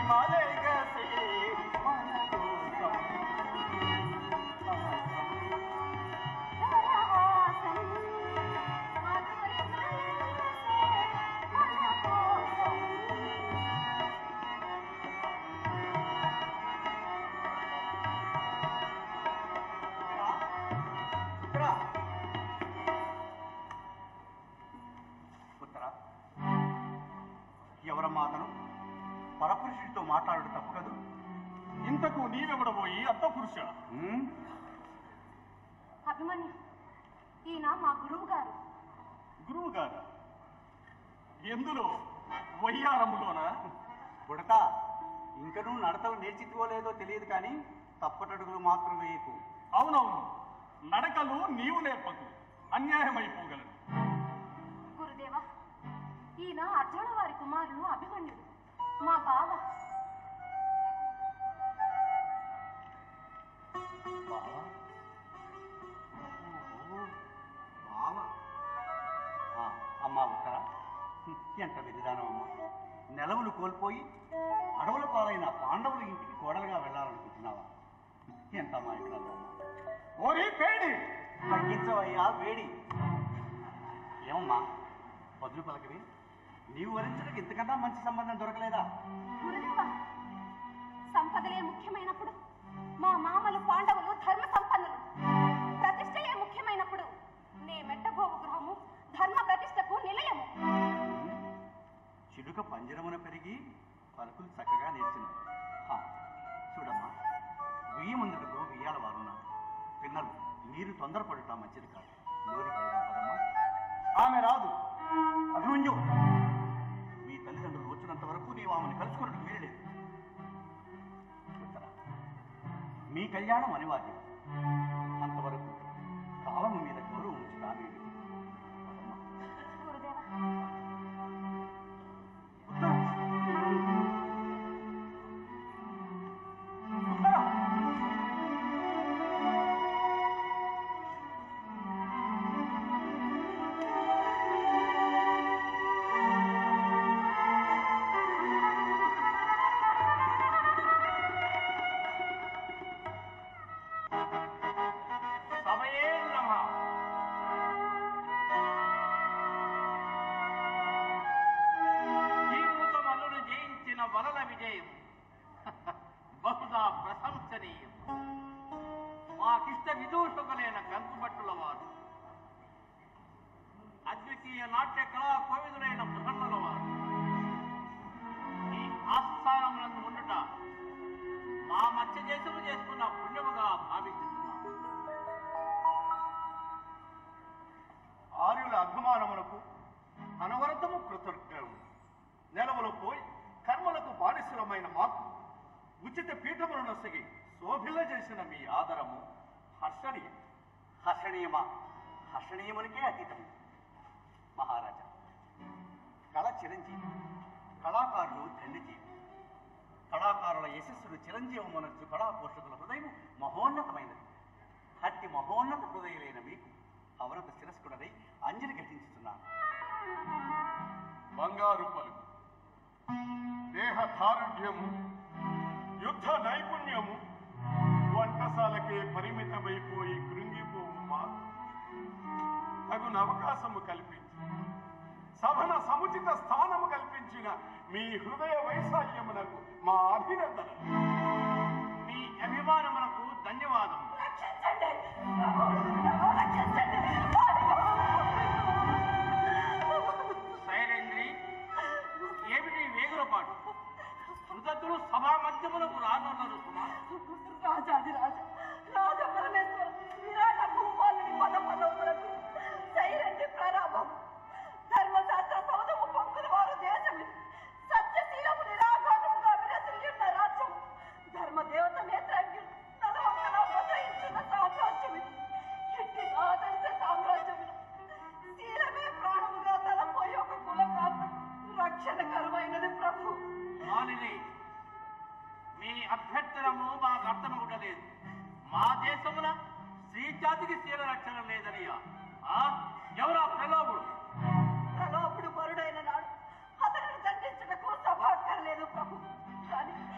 మలగసే మన కోసం పుత్ర పుత్ర ఎవరమ్మా అతను పరపురుషుడితో మాట్లాడడం తప్పు కదూ ఇంతకు నీవెవడబోయి అత్త పురుష ఉమ్, అభిమన్యు ఈయన మా గురువు గారు గురువు గారు ఎందులో వయ్యారములోనా పుడక ఇంక నువ్వు నడతలు నేర్చిపోలేదో తెలియదు కానీ తప్పటడుగులు మాత్రం వేయకు అవునవును నడకలు నీవు నేర్పకు అన్యాయమైపోగలదు గురుదేవా ఈయన అర్జున వారి కుమారులు అభిమన్యుడు మా బావ బావా ఓహో, బావ ఆ, అమ్మా ఉత్తర ఎంత విధానం అమ్మా నెలవులు కోల్పోయి అడవుల పాలైన పాండవుల ఇంటికి కోడలుగా వెళ్ళాలనుకుంటున్నావా ఎంత అమాయకురాలు అమ్మా ఓరి పేడి తగ్గించవయ్యా వేడి ఏమమ్మా వదులు పలకవి నీవు వరించడానికి ఇంతకన్నా మంచి సంబంధం దొరకలేదా గురుదేవా సంపదలే ముఖ్యమైనప్పుడు మా మామలు పాండవులు ధర్మ సంపన్నులు ప్రతిష్టయే ముఖ్యమైనప్పుడు నే మెట్టబోవు గృహము ధర్మ ప్రతిష్టకు నిలయము చిలుక పంజరమున పెరిగి పలుకులు చక్కగా నేర్చిన చూడమ్మా వెయ్యి మందులకు వెయ్యాల వారున్నారు పిల్లలు మీరు తొందరపడటం మంచిది కాదు నోరి పెడదాం పదమ్మా ఆమె రాదు అభిమన్యు మీ తల్లిదండ్రులు వచ్చినంత వరకు నీవు ఆమెను కలుసుకున్నట్టు వీరలేదు ఉత్తర, మీ కళ్యాణం అనివార్యం అంతవరకు కాలము మీద గౌరవం ఉంచుతా మీరు పదమ్మా. గురుదేవా సమయే నమ జీవితమల్లును జయించిన వలల విజయం బహుదా ప్రశంసనీయం మాకిష్ట విదూషకులైన కంకుబట్టుల వారు అద్వితీయ నాట్య కళా కోవిదులైన ప్రసన్నుల వారు ఈ ఆస్థానమునందు ఉండుట మా మత్స్య దేశము చేసుకున్న పుణ్యముగా భావిస్తున్నాం ఆర్యుల అభిమానములకు అనవరతము కృతజ్ఞము నెలవులు పోయి కర్మలకు బానిసలమైన మాకు ఉచిత పీఠములను నొసగి శోభిల్ల చేసిన మీ ఆదరము హర్షణీయం హర్షణీయమా హర్షణీయమునికే అతీతం మహారాజా కళ చిరంజీవి కళాకారులు ధన్యజీవి కళాకారుల యశస్సులు చిరంజీవమనర్చు కళా పోషకుల హృదయం మహోన్నతమైనది అట్టి మహోన్నత హృదయులైన మీకు అవనత శిరస్కుడనై అంజలి ఘటించుతున్నాను బంగారు పలుకు దేహ దారుఢ్యము యుద్ధ నైపుణ్యము వంటశాలకే పరిమితమైపోయి కృంగిపోవు మాకు తగున అవకాశము కల్పించి సభన సముచిత స్థానము కల్పించిన మీ హృదయ వైశాల్యమునకు మా అభినందన మీ అభిమానమునకు ధన్యవాదం శైలేంద్రి ఏమిటి వేగులపాటు కృతజ్ఞులు సభా మధ్యములకు రానున్నారు సుమా రాజాది రాజ రాజ పరమేశ్వర విరాట భూపాలని పద పదములకు సైరండి ప్రారంభం ధర్మశాస్త్ర సౌధము పొంగుల వారు దేశమి సత్యశీలము నిరాఘాటముగా విరసిల్లిన రాజ్యం ధర్మదేవత నేత్రాగ్ని నలవంకల ప్రసరించిన సామ్రాజ్యమి ఎట్టి ఆదర్శ సామ్రాజ్యమి శీలమే ప్రాణముగా తలపోయి ఒక కులకాంత రక్షణ కరువైనది ప్రభు మాలిని మీ అభ్యర్థనము మాకు అర్థమవుటలేదు మా దేశమున స్త్రీ జాతికి శీల రక్షణ లేదనియా ఆ? ఎవరా ప్రలోభుడు ప్రలోభుడు పరుడైన నాడు అతనిని దండించుటకు సభ అక్కర్లేదు ప్రభు కానీ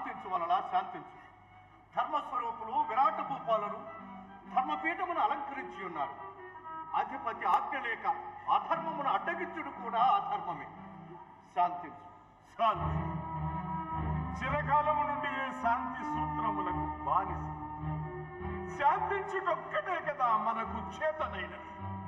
శాంతించు వలన శాంతించు ధర్మస్వరూపులు విరాట భూపాలను ధర్మపీఠమును అలంకరించి ఉన్నారు అధిపతి ఆజ్ఞ లేక అధర్మమును అడ్డగించుడు కూడా అధర్మమే శాంతించు శాంతి చిరకాలము నుండి ఏ శాంతి సూత్రములకు బానిస శాంతించుటొక్కటే కదా మనకు చేతనైనది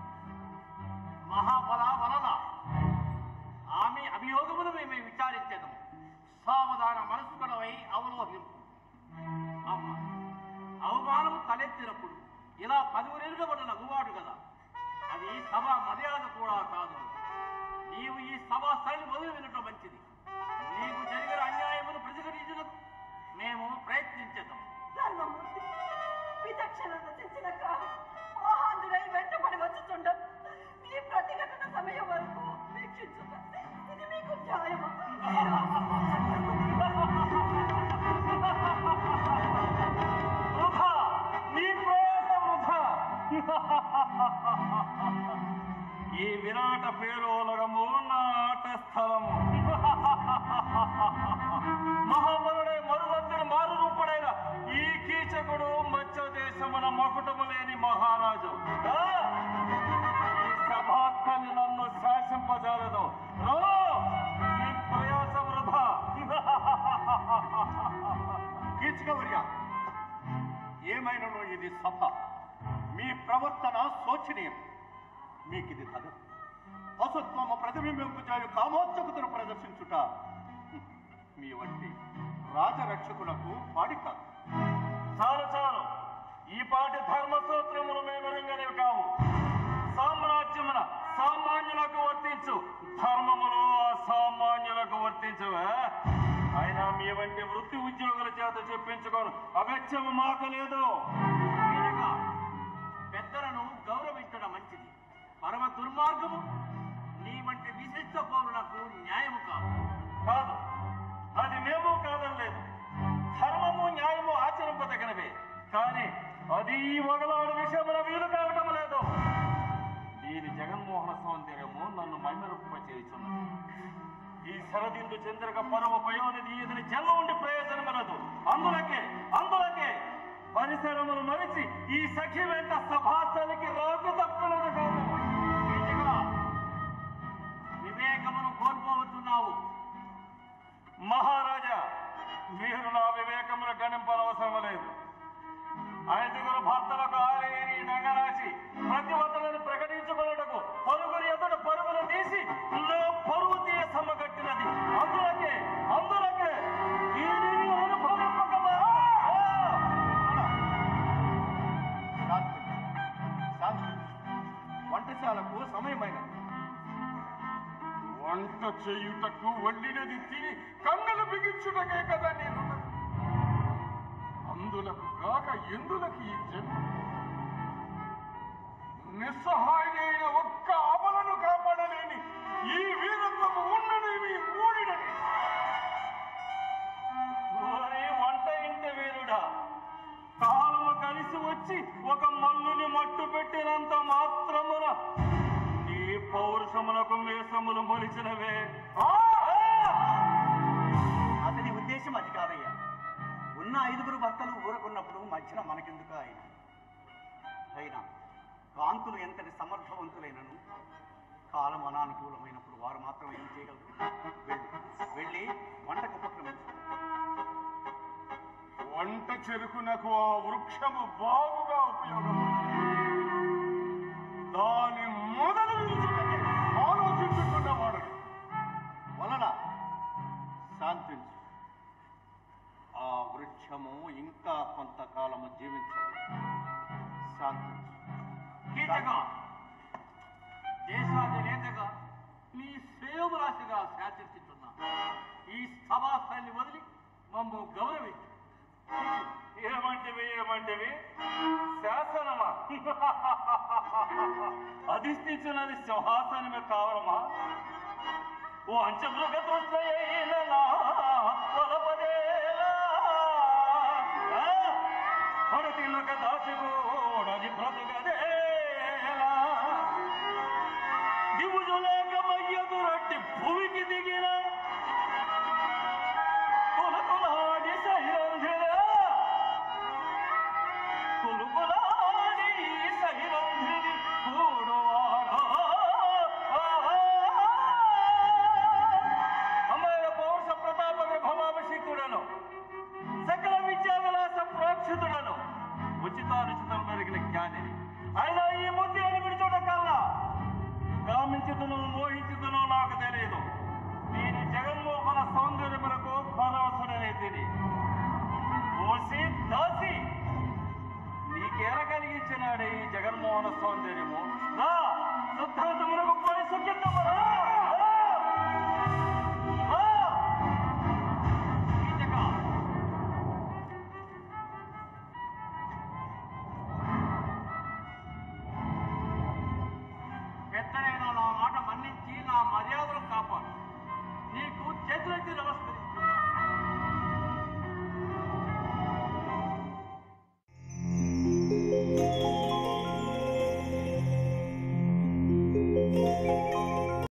మహాబల వలన ఆమె అభియోగమును మేము విచారించదము సావధాన మనస్కుడవై అవలోహింపు అమ్మ అవమానము తలెత్తినప్పుడు ఇలా పదివురెలుగబడిన నగువాడు కదా అది సభ మర్యాద కూడా కాదు నీవు ఈ సభా స్థలిని మొదలు వినటం మంచిది నీకు జరిగిన అన్యాయమును ప్రతిఘటించడానికి మేము ప్రయత్నించేద్దాం ధర్మమూర్తి విచక్షణను తెచ్చినక మోహాంధుడై వెంటబడి వచ్చుచుండం మీ ప్రతిఘటన సమయం వరకు వీక్షించుట ఇది మీకు న్యాయమా వృధా నీ ప్రయాస వృధా ఈ విరాట పేరోలగము నా ఆట స్థలము మహాబలుడే మరుదంతిన మారు రూపుడైన ఈ కీచకుడు మధ్య దేశమున మకుటము లేని మహారాజు ఆ! ఈ సభాస్థలి నన్ను శాసింపజాలదు రో! నీ ప్రయాస వృధా కీచకవర్య ఏమైనను ఇది సభ మీ ప్రవర్తన శోచనీయం మీకిది తగదు పశుత్వము ప్రతిబింబింపు చేయు కామోత్సుకతను ప్రదర్శించుట హ్మ్, మీ వంటి రాజరక్షకులకు పాడి కాదు చాలు చాలు ఈ పాటి ధర్మ సూత్రములు మేమెరంగనివి కావు సామ్రాజ్యమున సామాన్యులకు వర్తించు ధర్మములు అసామాన్యులకు వర్తించవే అయినా మీ వంటి వృత్తి ఉద్యోగుల చేత చెప్పించుకోను అగత్యము మాకు లేదు వీరగా పెద్దలను గౌరవించడం మంచిది పరమ దుర్మార్గము నీ వంటి విశిష్ట పౌరులకు న్యాయము కాదు కాదు అది మేము కాదనలేదు ధర్మము న్యాయము ఆచరింపదగినవే కానీ అది ఈ వగలాడు విషయమున వీలు కావటం లేదు దీని జగన్మోహన సౌందర్యము నన్ను మైమరుప్ప చేయుచున్నది ఈ శరదిందు చంద్రిక పరమ పయోనిధి ఇదని జన్మ ఉండి ప్రయోజనమనదు అందులకే అందులకే పరిసరములు మరిచి ఈ సఖి వెంట సభాస్థలికి రాకు తప్పలేదు కాదు వీరగా వివేకమును కోల్పోవచ్చున్నావు మహారాజా మీరు నా వివేకమును గణింపనవసరం లేదు ఐదుగురు భర్తలకు ఆలయని నంగరాసి ప్రతివతలను ప్రకటించుకున్నటకు పరుగురు ఎదుట పరుగులు తీసి నా పరువు తీయ సమగట్టినది అందులకే అందులకే దీనిని అనుభవింపకమా శాంతి శాంతి వంటశాలకు సమయమైనది వంట చేయుటకు వండినది తిని కన్నులు బిగించుటకే కదా నేను అందులకు కాక ఎందులకు ఈ జన్మ నిస్సహాయుడైన ఒక్క అమలను కాపాడలేని ఈ వీరత్వము ఉన్నదేమి ఊడినది ఓరి వంట ఇంటి వీరుడా కాలము కలిసి వచ్చి ఒక మల్లుని మట్టు పెట్టినంత మాత్రమున నీ పౌరుషములకు మేసములు మొలిచినవే ఆ! అతని ఉద్దేశం అది కాదయ్యా ఉన్న ఐదుగురు భర్తలు ఊరుకున్నప్పుడు మధ్యన మనకెందుకు ఆయన అయినా కాంతులు ఎంతటి సమర్థవంతులైనను కాలం అనానుకూలమైనప్పుడు వారు మాత్రం ఏం చేయగలరు వెళ్ళి వెళ్ళి వంటకు ఉపక్రమించు వంట చెరుకునకు ఆ వృక్షము బాగుగా ఉపయోగపడుతుంది దాని మొదలు విరుచుటకి ఆలోచించుకున్నవాడు వలన శాంతించు ఆ వృక్షము ఇంకా కొంతకాలము జీవించాలి శాంతించు కీచగా దేశాధినేతగా నీ శ్రేయోభిలాషిగా శాసించుతున్నా ఈ సభాస్థాన్ని వదిలి మమ్ము గౌరవించు ఏమంటివి ఏమంటివి శాసనమా అధిష్ఠించినది సింహాసనమే కావరమా ఓ అంచమృగ దృష్టయైన నా వలపదేలా. ఆ, పడతిలక దాసిగోడది బ్రతుకదే